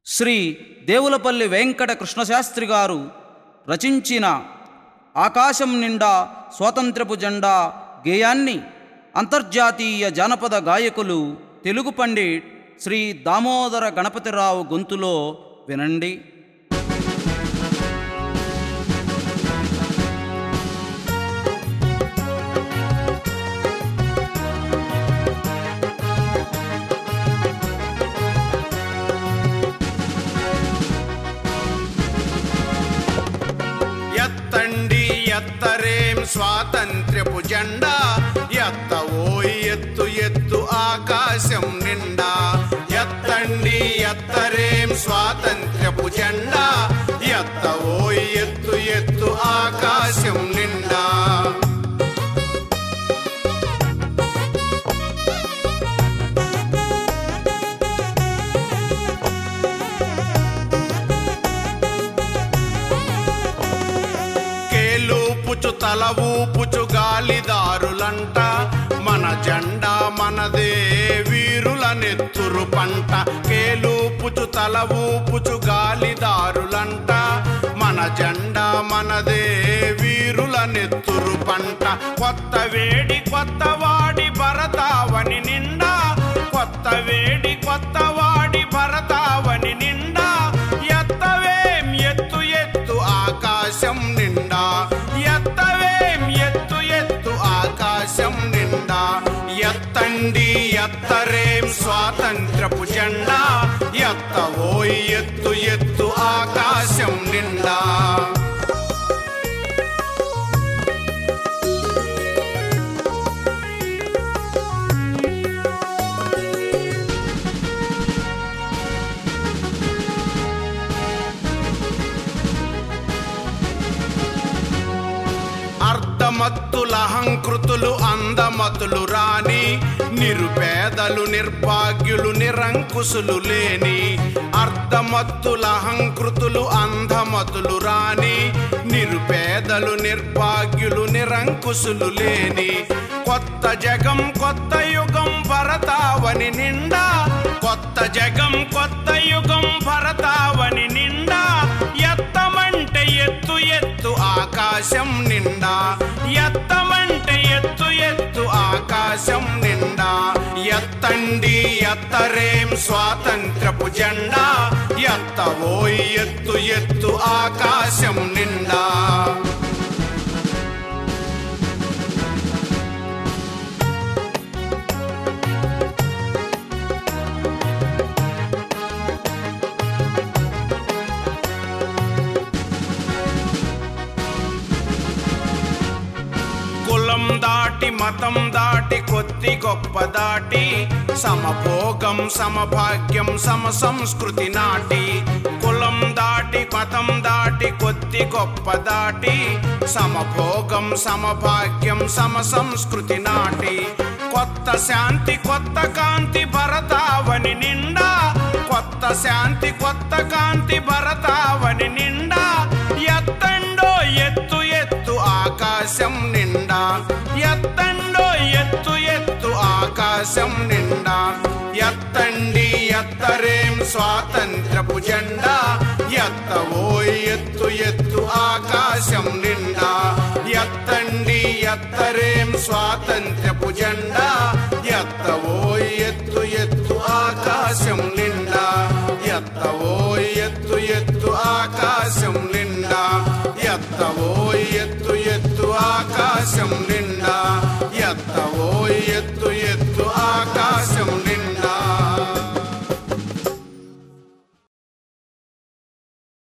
శ్రీ దేవులపల్లి వెంకట కృష్ణశాస్త్రి గారు రచించిన ఆకాశం నిండా స్వాతంత్రపు జెండా గేయాన్ని అంతర్జాతీయ జానపద గాయకులు తెలుగు పండిట్ శ్రీ దామోదర గణపతిరావు గొంతులో వినండి ఎత్తండి ఎత్తరేం స్వాతంత్ర్యపు జెండా ఎత్త ఓయ్ ఎత్తు ఎత్తు ఆకాశం నిండా ఎత్తండి ఎత్తరేం స్వాతంత్ర్యపు జెండా ఎత్త ఓయ్ ఎత్తు ఎత్తు ఆకాశం నిండా కేలు పుచు తల ఊపుచు గాలిదారులంట మన జెండా మనదే వీరుల నెత్తురు పంట కేలు పుచు తల ఊపుచు గాలిదారులంట మన జెండా మనదే వీరుల నెత్తురు పంట కొత్త వేడి కొత్త వాడి భరతావని నిండా కొత్త వేడి కొత్త వాడి భరతావని నిండా ఎత్తవేం ఎత్తు ఎత్తు ఆకాశం నిండా ఎత్తవేం ఎత్తు ఎత్తు ఆకాశం నిండా ఎత్తండి ఎత్తరేం స్వాతంత్రపు జెండా ఎత్తవోయ్ ఎత్తు ఎత్తు ఆకాశం నిండా అర్ధమత్తులహంకృతులు అందమతులు రాని నిరుపేదలు నిర్భాగ్యులు నిరంకుశులు లేని అర్ధమత్తులహంకృతులు అంధమతులు రాని నిరుపేదలు నిర్భాగ్యులు నిరంకుశులు లేని కొత్త జగం కొత్త యుగం భరతావని నిండా కొత్త జగం కొత్త యుగం భరతావని నిండా ఎత్తమంటే ఎత్తు ఎత్తు ఆకాశం నిండా ఎత్తమంటే ఎత్తు ఎత్తు ఆకాశం నిండా ఎత్తండి ఎత్తరేం స్వాతంత్రపు జెండా ఎత్తవోయ్ ఎత్తు ఎత్తు ఆకాశం నిండా కులం దాటి మతం దాటి కొద్ది గొప్ప దాటి సమభోగం సమభాగ్యం సమ సంస్కృతి నాటి కులం దాటి మతం దాటి కొద్ది గొప్ప దాటి సమభోగం సమభాగ్యం సమ సంస్కృతి నాటి కొత్త శాంతి కొత్త కాంతి భరతావని నిండా కొత్త శాంతి కొత్త కాంతి భరతావని నిండా ఎత్తండో ఎత్తు ఎత్తు ఆకాశం నిండా ఎత్తండో ఎత్తు ఎత్తు ఆకాశం నిండా ఎత్తండి ఎత్తరేం స్వాతంత్రపు జెండా ఎత్తవోయ్ ఎత్తు ఎత్తు ఆకాశం నిండా ఎత్తండి ఎత్తరేం స్వాతంత్రపు జెండా ఎత్తవోయ్ ఎత్తు ఎత్తు ఆకాశం నిండా ఎత్తవోయ్ ఎత్తు ఎత్తు ఆకాశం నిండా ఎత్తవోయ్ ఎత్తు ఎత్తు ఆకాశం నిండా ఎత్తవోయ్ ఎత్తు